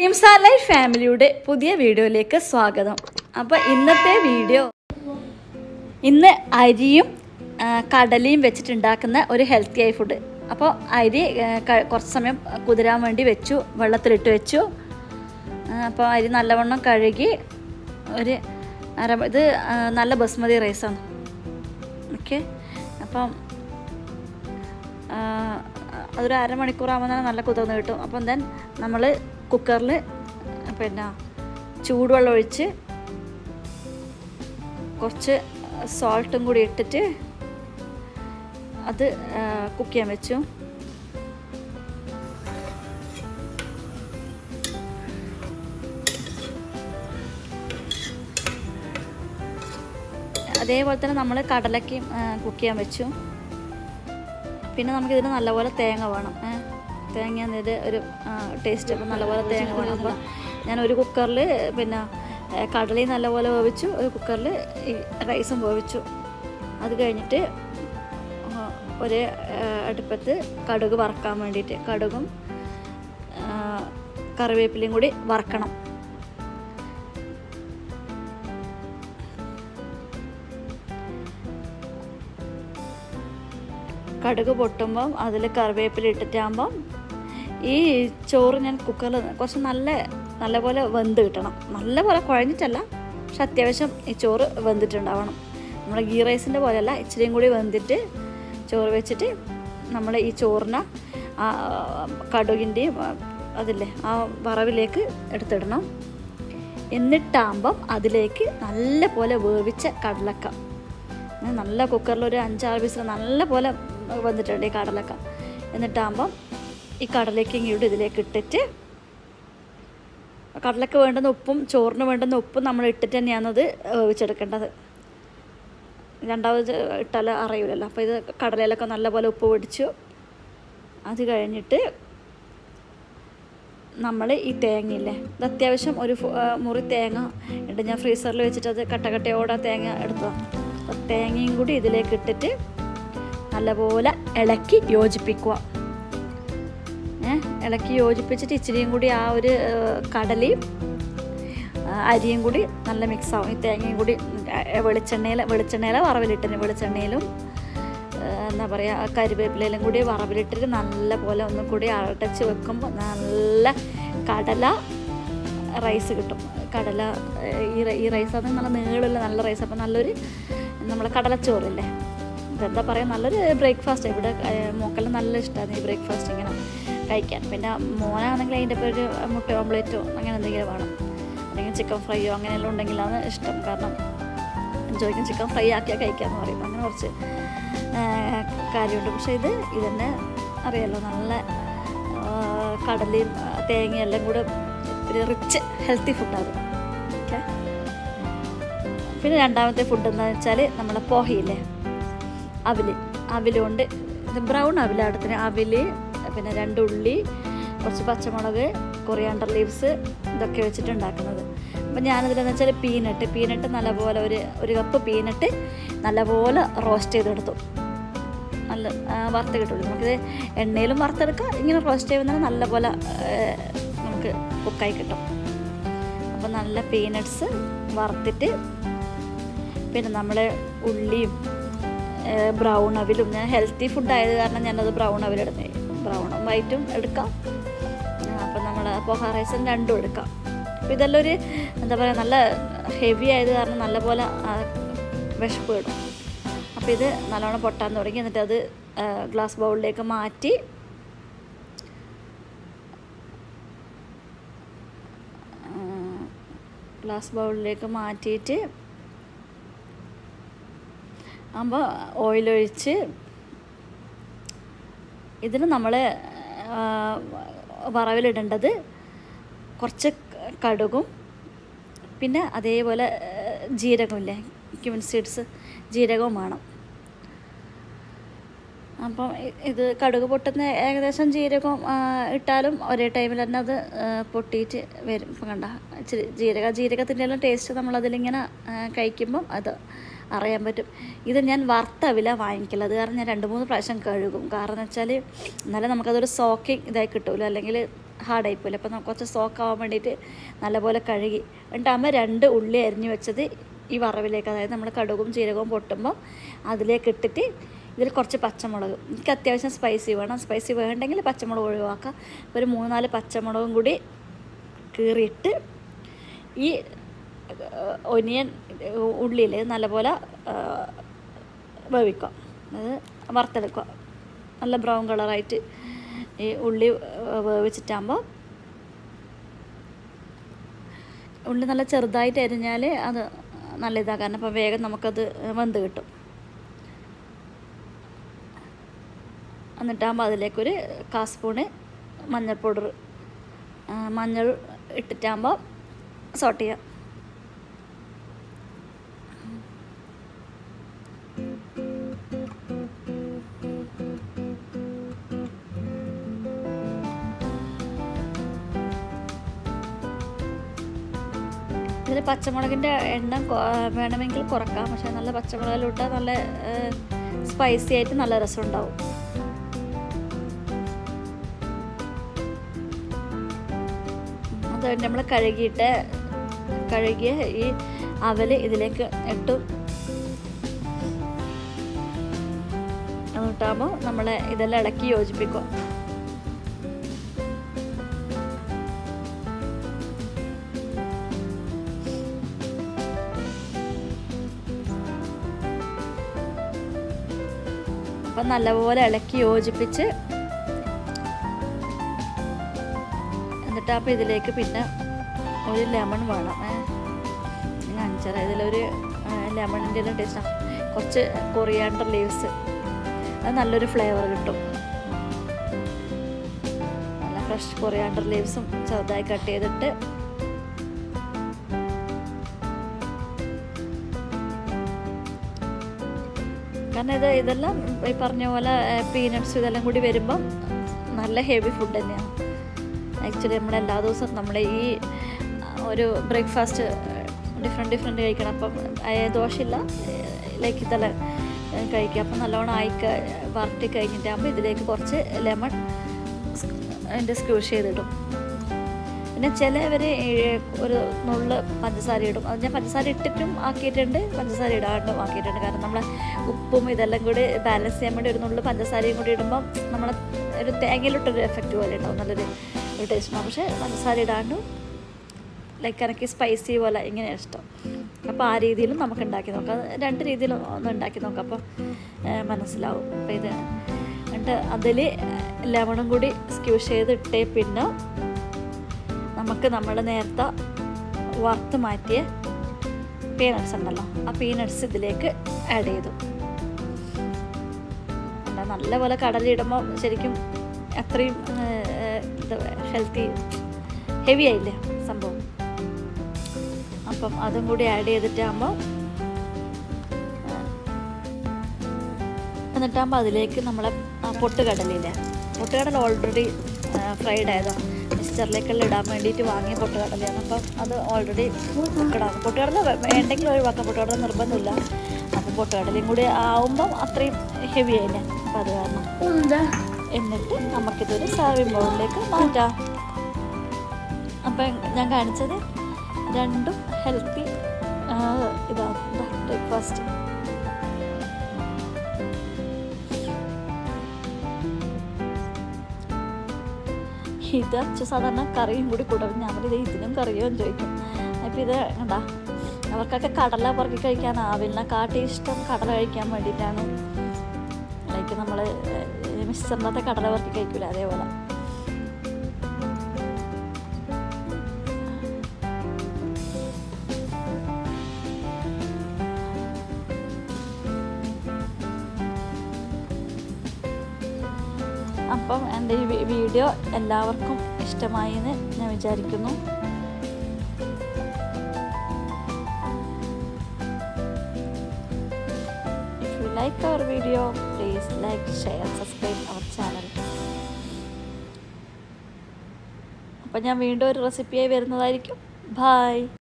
നിംസാർ life ഫാമിലിയുടെ പുതിയ വീഡിയോയിലേക്ക് സ്വാഗതം അപ്പോൾ ഇന്നത്തെ വീഡിയോ ഇന്ന് അരിയും ആ, കടലയും വെച്ചിട്ടുണ്ടാക്കുന്ന ഒരു ഹെൽത്തി ആയ ഫുഡ് അപ്പോൾ അരി ആ, ക- കുറച്ച് സമയം കുതിരാൻ വേണ്ടി വെച്ചു വെള്ളത്തിലിട്ട് വെച്ചു ആ, അപ്പോൾ അരി നല്ലവണ്ണം കഴുകി ഒരു അര ഇത് ആ, നല്ല ബസ്മതി റൈസാണ് ഓക്കെ അപ്പം ആ, അതൊരു അരമണിക്കൂറാകുമ്പോൾ തന്നെ നല്ല കുതിർന്ന് കിട്ടും അപ്പം ദെൻ നമ്മൾ കുക്കറിൽ പിന്നെ ചൂടുവെള്ളം ഒഴിച്ച് കുറച്ച് സോൾട്ടും കൂടി ഇട്ടിട്ട് അത് കുക്ക് ചെയ്യാൻ വെച്ചു അതേപോലെ തന്നെ നമ്മൾ കടലയ്ക്ക് കുക്ക് ചെയ്യാൻ വെച്ചു പിന്നെ നമുക്കിതിന് നല്ലപോലെ തേങ്ങ വേണം ഏ. തേങ്ങ എന്നിട്ട് ഒരു ടേസ്റ്റ് അപ്പോൾ നല്ലപോലെ തേങ്ങ വേണം അപ്പോൾ ഞാൻ ഒരു കുക്കറിൽ പിന്നെ ഏ, കടലയും നല്ലപോലെ വേവിച്ചു ഒരു കുക്കറിൽ ഈ റൈസും വേവിച്ചു അത് കഴിഞ്ഞിട്ട് ആ, ഒരു ഏ, അടുപ്പത്ത് കടുക് വറക്കാൻ വേണ്ടിയിട്ട് കടുകും ആ, കറിവേപ്പിലയും കൂടി വറക്കണം കടുക് പൊട്ടുമ്പം അതിൽ കറിവേപ്പില ഇട്ടിട്ടാകുമ്പം ഈ ചോറ് ഞാൻ കുക്കറിൽ കുറച്ച് നല്ല നല്ലപോലെ വെന്ത് കിട്ടണം നല്ലപോലെ കുഴഞ്ഞിട്ടല്ല പക്ഷെ അത്യാവശ്യം ഈ ചോറ് വെന്തിട്ടുണ്ടാവണം നമ്മുടെ ഗീ റൈസിൻ്റെ പോലെയല്ല ഇച്ചിരിയും കൂടി വെന്തിട്ട് ചോറ് വെച്ചിട്ട് നമ്മൾ ഈ ചോറിനെ ആ കടുകിൻ്റെയും ആ, അതില്ലേ ആ വറവിലേക്ക് എടുത്തിടണം എന്നിട്ടാകുമ്പം അതിലേക്ക് നല്ല പോലെ വേവിച്ച കടലക്ക ഞാൻ നല്ല കുക്കറിൽ ഒരു അഞ്ചാറ് പീസ് നല്ല പോലെ വന്നിട്ടുണ്ട് ഈ കടലക്ക എന്നിട്ടാകുമ്പം ഈ കടലേക്ക് ഇങ്ങോട്ട് ഇതിലേക്ക് ഇട്ടിട്ട് കടലക്ക് വേണ്ടുന്ന ഉപ്പും ചോറിന് വേണ്ടുന്ന ഉപ്പും നമ്മൾ ഇട്ടിട്ട് തന്നെയാണത് വേവിച്ചെടുക്കേണ്ടത് രണ്ടാമത് ഇട്ടാൽ അറിയില്ലല്ലോ അപ്പോൾ ഇത് കടലയിലൊക്കെ നല്ലപോലെ ഉപ്പ് പിടിച്ചു അത് കഴിഞ്ഞിട്ട് നമ്മൾ ഈ തേങ്ങയില്ലേ ഇത് അത്യാവശ്യം ഒരു ഫു- ആ, മുറി തേങ്ങ ഉണ്ട് ഞാൻ ഫ്രീസറിൽ വെച്ചിട്ട് അത് കട്ടകട്ടയോടെ ആ തേങ്ങ എടുത്തതാണ് അപ്പോൾ തേങ്ങയും കൂടി ഇതിലേക്ക് ഇട്ടിട്ട് നല്ലപോലെ ഇളക്കി യോജിപ്പിക്കുക ഏ ഇളക്കി യോജിപ്പിച്ചിട്ട് ഇച്ചിരിയും കൂടി ആ ഒരു ആ, കടലയും ആ, അരിയും കൂടി നല്ല മിക്സ് ആവും ഈ തേങ്ങയും കൂടി വെളിച്ചെണ്ണയിൽ വെളിച്ചെണ്ണയില വറവിലിട്ടിന് വെളിച്ചെണ്ണയിലും ആ, എന്താ പറയുക കരിവേപ്പിലയിലും കൂടി വറവിലിട്ടിട്ട് നല്ല പോലെ ഒന്നും കൂടി അടച്ച് വെക്കുമ്പോൾ നല്ല കടല റൈസ് കിട്ടും കടല ഏഹ്, ഈ റൈ- ഈ റൈസ് അത് നല്ല നീളമുള്ള നല്ല റൈസ് അപ്പോൾ നല്ലൊരു നമ്മളെ കടലച്ചോറില്ലേ ഇതെന്താ പറയുക നല്ലൊരു ബ്രേക്ക്ഫാസ്റ്റ് ഇവിടെ ഏഹ്, മോക്കെല്ലാം നല്ല ഇഷ്ടമാണ് ഈ ബ്രേക്ക്ഫാസ്റ്റ് ഇങ്ങനെ കഴിക്കാൻ പിന്നെ മോനാണെങ്കിൽ അതിൻ്റെ ഇപ്പോൾ ഒരു മുട്ട ഓംലേറ്റോ അങ്ങനെ എന്തെങ്കിലും വേണം അല്ലെങ്കിൽ ചിക്കൻ ഫ്രൈയോ അങ്ങനെയെല്ലാം ഉണ്ടെങ്കിലാണ് ഇഷ്ടം കാരണം ജോയിക്കും ചിക്കൻ ഫ്രൈ ആക്കിയാൽ കഴിക്കാമെന്ന് പറയും അങ്ങനെ കുറച്ച് ആ, കാര്യമുണ്ട് പക്ഷേ ഇത് ഇതന്നെ അറിയാലോ നല്ല ആ, കടലയും ആ, തേങ്ങയും എല്ലാം കൂടെ ഒരു റിച്ച് ഹെൽത്തി ഫുഡാണ് ഓക്കെ പിന്നെ രണ്ടാമത്തെ ഫുഡ് എന്താണെന്ന് വെച്ചാൽ നമ്മളെ പോഹയില്ലേ അവില് അവിലുകൊണ്ട് ഇത് ബ്രൗൺ അവിലാടത്തിന് അവില് പിന്നെ രണ്ട് ഉള്ളി കുറച്ച് പച്ചമുളക് കൊറിയാണ്ടർ ലീവ്സ് ഇതൊക്കെ വെച്ചിട്ട് ഉണ്ടാക്കുന്നത് അപ്പം ഞാനിതിലെന്ന് വെച്ചാൽ പീനട്ട് പീനട്ട് നല്ലപോലെ ഒരു ഒരു കപ്പ് പീനട്ട് നല്ലപോലെ റോസ്റ്റ് ചെയ്തെടുത്തു നല്ല ആ, വറുത്ത് കിട്ടുള്ളൂ നമുക്കിത് എണ്ണയിലും വറുത്തെടുക്കാം ഇങ്ങനെ റോസ്റ്റ് ചെയ്യുമ്പോൾ നല്ലപോലെ ആ, നമുക്ക് കുക്കായി കിട്ടും അപ്പോൾ നല്ല പീനട്ട്സ് വറുത്തിട്ട് പിന്നെ നമ്മൾ ഉള്ളിയും ബ്രൗൺ അവിലും ഞാൻ ഹെൽത്തി ഫുഡ് ആയത് കാരണം ഞാനത് ബ്രൗൺ അവിലിടുന്നത് ബ്രൗണും വൈറ്റും എടുക്കാം അപ്പം നമ്മൾ പോഹ റൈസും രണ്ടും എടുക്കാം അപ്പോൾ ഇതെല്ലാം ഒരു എന്താ പറയുക നല്ല ഹെവി ആയത് കാരണം നല്ലപോലെ ആ, വിശപ്പ് കിട്ടും അപ്പോൾ ഇത് നല്ലോണം പൊട്ടാൻ തുടങ്ങി എന്നിട്ട് അത് ഗ്ലാസ് ബൗളിലേക്ക് മാറ്റി ഗ്ലാസ് ബൗളിലേക്ക് മാറ്റിയിട്ട് ആകുമ്പോൾ ഓയിലൊഴിച്ച് ഇതിന് നമ്മൾ വറവിലിടേണ്ടത് കുറച്ച് കടുകും പിന്നെ അതേപോലെ ആ, ജീരകമില്ലേ ക്യൂമിൻ സീഡ്സ് ജീരകവും വേണം അപ്പം ഇ- ഇത് കടുക് പൊട്ടുന്ന ഏകദേശം ജീരകം ആ, ഇട്ടാലും ഒരേ ടൈമിൽ തന്നെ അത് ആ, പൊട്ടിയിട്ട് വരും ഇപ്പം കണ്ട ഇച്ചിരി ജീരക ജീരകത്തിൻ്റെ എല്ലാം ടേസ്റ്റ് നമ്മളതിലിങ്ങനെ ആ, കഴിക്കുമ്പം അത് അറിയാൻ പറ്റും ഇത് ഞാൻ വറുത്തവില വാങ്ങിക്കില്ല അത് കാരണം ഞാൻ രണ്ട് മൂന്ന് പ്രാവശ്യം കഴുകും കാരണം എന്ന് വെച്ചാൽ എന്നാലും നമുക്കതൊരു സോക്കിങ് ഇതായി കിട്ടുമല്ലോ അല്ലെങ്കിൽ ഹാർഡായി പോലെ അപ്പോൾ നമുക്ക് കുറച്ച് സോക്ക് ആവാൻ വേണ്ടിയിട്ട് നല്ലപോലെ കഴുകി എന്നിട്ട് അമ്മ രണ്ട് ഉള്ളി അരിഞ്ഞ് വെച്ചത് ഈ വറവിലേക്ക് അതായത് നമ്മൾ കടുകും ജീരകവും പൊട്ടുമ്പോൾ അതിലേക്ക് ഇട്ടിട്ട് ഇതിൽ കുറച്ച് പച്ചമുളക് എനിക്ക് അത്യാവശ്യം സ്പൈസി വേണം സ്പൈസി വേണ്ടെങ്കിൽ പച്ചമുളക് ഒഴിവാക്കാം ഒരു മൂന്നാല് പച്ചമുളകും കൂടി കീറിയിട്ട് ഈ ഒനിയൻ ഉള്ളിയിൽ നല്ലപോലെ ആ, വേവിക്കുക അത് വറുത്തെടുക്കുക നല്ല ബ്രൗൺ കളറായിട്ട് ഈ ഉള്ളി ആ, വേവിച്ചിട്ടാകുമ്പോൾ ഉള്ളി നല്ല ചെറുതായിട്ട് അരിഞ്ഞാൽ അത് നല്ല ഇതാണ് കാരണം അപ്പോൾ വേഗം നമുക്കത് വെന്ത് കിട്ടും എന്നിട്ടാകുമ്പോൾ അതിലേക്കൊരു കാ സ്പൂണ് മഞ്ഞൾ പൗഡർ മഞ്ഞൾ ഇട്ടിട്ടാകുമ്പോൾ സോട്ട് ചെയ്യാം ഇതിൽ പച്ചമുളകിൻ്റെ എണ്ണം കൊ- വേണമെങ്കിൽ കുറക്കാം പക്ഷേ നല്ല പച്ചമുളകിലിട്ടാൽ നല്ല സ്പൈസി ആയിട്ട് നല്ല രസം ഉണ്ടാവും അത് നമ്മൾ കഴുകിയിട്ട് കഴുകിയ ഈ അവൽ ഇതിലേക്ക് ഇട്ടു എന്നിട്ടാകുമ്പോൾ നമ്മൾ ഇതെല്ലാം ഇളക്കി യോജിപ്പിക്കുക അപ്പം നല്ലപോലെ ഇളക്കി യോജിപ്പിച്ച് എന്നിട്ട് അപ്പോൾ ഇതിലേക്ക് പിന്നെ ഒരു ലെമൺ വേണം ഏ. ഞാൻ അഞ്ചര ഇതിലൊരു ലെമണിൻ്റെ എല്ലാം ടേസ്റ്റ് കുറച്ച് കൊറിയാണ്ടർ ലീവ്സ് അത് നല്ലൊരു ഫ്ലേവർ കിട്ടും നല്ല ഫ്രഷ് കൊറിയാണ്ടർ ലീവ്സും ചെറുതായി കട്ട് ചെയ്തിട്ട് കാരണം ഇത് ഇതെല്ലാം ഈ പറഞ്ഞ പോലെ പീനട്സ് ഇതെല്ലാം കൂടി വരുമ്പം നല്ല ഹെവി ഫുഡ് തന്നെയാണ് ആക്ച്വലി നമ്മൾ എല്ലാ ദിവസവും നമ്മൾ ഈ ഒരു ബ്രേക്ക്ഫാസ്റ്റ് ഡിഫറെൻറ്റ് ഡിഫറെൻറ്റ് കഴിക്കണം അപ്പം ഏ, ദോശയില്ല ലൈക്ക് ഇതെല്ലാം കഴിക്കുക അപ്പം നല്ലോണം ആയി ക- വരട്ടി കഴിഞ്ഞിട്ടാകുമ്പോൾ ഇതിലേക്ക് കുറച്ച് ലെമൺ അതിൻ്റെ സ്ക്യൂഷ് ചെയ്തിടും പിന്നെ ചിലവർ ഒരു നുള്ള് പഞ്ചസാര ഇടും അത് ഞാൻ പഞ്ചസാര ഇട്ടിട്ടും ആക്കിയിട്ടുണ്ട് പഞ്ചസാര ഇടാണ്ടും ആക്കിയിട്ടുണ്ട് കാരണം നമ്മൾ ഉപ്പും ഇതെല്ലാം കൂടി ബാലൻസ് ചെയ്യാൻ വേണ്ടി ഒരു നുള്ള് പഞ്ചസാരയും കൂടി ഇടുമ്പം നമ്മൾ ഒരു തേങ്ങയിലിട്ടൊരു എഫക്റ്റ് പോലെ ഉണ്ടാവും നല്ലൊരു ഒരു ടേസ്റ്റ് ഉണ്ടാവും പക്ഷേ പഞ്ചസാര ഇടാണ്ടും ലൈക്ക് എനിക്ക് സ്പൈസി പോലെ ഇങ്ങനെയാണ് ഇഷ്ടം അപ്പോൾ ആ രീതിയിലും നമുക്ക് ഉണ്ടാക്കി നോക്കാം അത് രണ്ട് രീതിയിലും ഒന്ന് ഉണ്ടാക്കി നോക്കാം അപ്പോൾ ഏഹ്, മനസ്സിലാവും അപ്പോൾ ഇത് എന്നിട്ട് അതിൽ ലെമണും കൂടി സ്ക്യൂഷ് ചെയ്ത് ഇട്ടേ പിന്നെ നമുക്ക് നമ്മൾ നേരത്തെ വറുത്ത് മാറ്റിയ പീനട്സ് ഉണ്ടല്ലോ ആ പീനട്സ് ഇതിലേക്ക് ആഡ് ചെയ്തു എന്താ നല്ലപോലെ കടലിടുമ്പോൾ ശരിക്കും അത്രയും ഹെൽത്തി ഹെവി ആയില്ലേ സംഭവം അപ്പം അതും കൂടി ആഡ് ചെയ്തിട്ടാകുമ്പോൾ എന്നിട്ടാകുമ്പോൾ അതിലേക്ക് നമ്മളെ ആ പൊട്ടുകടലില്ലേ പൊട്ടുകടല ഓൾറെഡി ഫ്രൈഡ് ആയതാണ് മിക്സ്ചറിലേക്കെല്ലാം ഇടാൻ വേണ്ടിയിട്ട് വാങ്ങിയ പൊട്ടുകടലയാണ് അപ്പം അത് ഓൾറെഡി കുക്കഡാണ് പൊട്ടുകടല വേ- വേണ്ടെങ്കിൽ ഒഴിവാക്കാം പൊട്ടുകടല നിർബന്ധമില്ല അപ്പം പൊട്ടുകടലയും കൂടി ആവുമ്പം അത്രയും ഹെവി ആയില്ലേ അപ്പം അത് കാരണം എന്നിട്ട് നമുക്കിതൊരു സർവിങ് ബൗളിലേക്ക് മാറ്റാം അപ്പം ഞാൻ കാണിച്ചത് രണ്ടും ഹെൽത്തി ഇതാണ് ബ്രേക്ക്ഫാസ്റ്റ് ഇത് അച്ഛൻ സാധാരണ കറിയും കൂടി കൂട്ടും ഞാൻ പറയും "ദേ ഇതിനും കറിയോ എന്ന് ചോദിക്കും അപ്പം ഇത് എന്താ അവർക്കൊക്കെ കടല പുറക്കി കഴിക്കാനാവില്ല കാട്ടി ഇഷ്ടം കടല കഴിക്കാൻ വേണ്ടിയിട്ടാണ് ലൈക്ക് നമ്മൾ മിക്സറിനകത്തെ കടല പുറക്കി കഴിക്കില്ല അതേപോലെ അപ്പം എൻ്റെ ഈ വി- വീഡിയോ എല്ലാവർക്കും ഇഷ്ടമായി എന്ന് ഞാൻ വിചാരിക്കുന്നു If you like our video, please like, share, subscribe our channel. അപ്പം ഞാൻ വീണ്ടും ഒരു റെസിപ്പിയായി വരുന്നതായിരിക്കും ബായ്